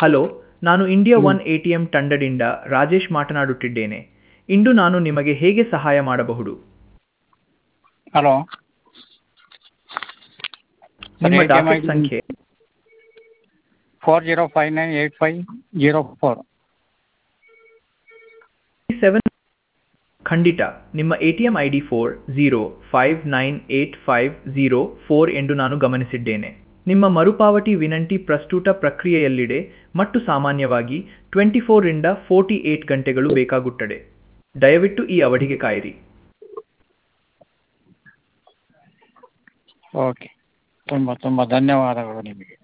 hello ನಾನು India one A T M ತಂಡದಿಂದ ರಾಜೇಶ್ ಮಾತನಾಡುತ್ತಿದ್ದೇನೆ ಇಂದು ನಾನು ನಿಮಗೆ ಹೇಗೆ ಸಹಾಯ ಮಾಡಬಹುದು ಹಲೋ ನಿಮ್ಮ ATM ಡಾಕೆಟ್ ID ಸಂಖ್ಯೆ four zero five nine eight five zero four seven ಖಂಡಿತ ನಿಮ್ಮ A T M I D four zero five nine eight five zero four ಎಂದು ನಾನು ಗಮನಿಸಿದ್ದೇನೆ ನಿಮ್ಮ ಮರುಪಾವತಿ ವಿನಂತಿ ಪ್ರಸ್ತುತ ಪ್ರಕ್ರಿಯೆಯಲ್ಲಿದೆ ಮತ್ತು ಸಾಮಾನ್ಯವಾಗಿ ಟ್ವೆಂಟಿ ಫೋರಿಂದ ಫೋರ್ಟಿ ಏಟ್ ಗಂಟೆಗಳು ಬೇಕಾಗುತ್ತದೆ ದಯವಿಟ್ಟು ಈ ಅವಧಿಗೆ ಕಾಯಿರಿ ಓಕೆ ತುಂಬ ತುಂಬ ಧನ್ಯವಾದಗಳು ನಿಮಗೆ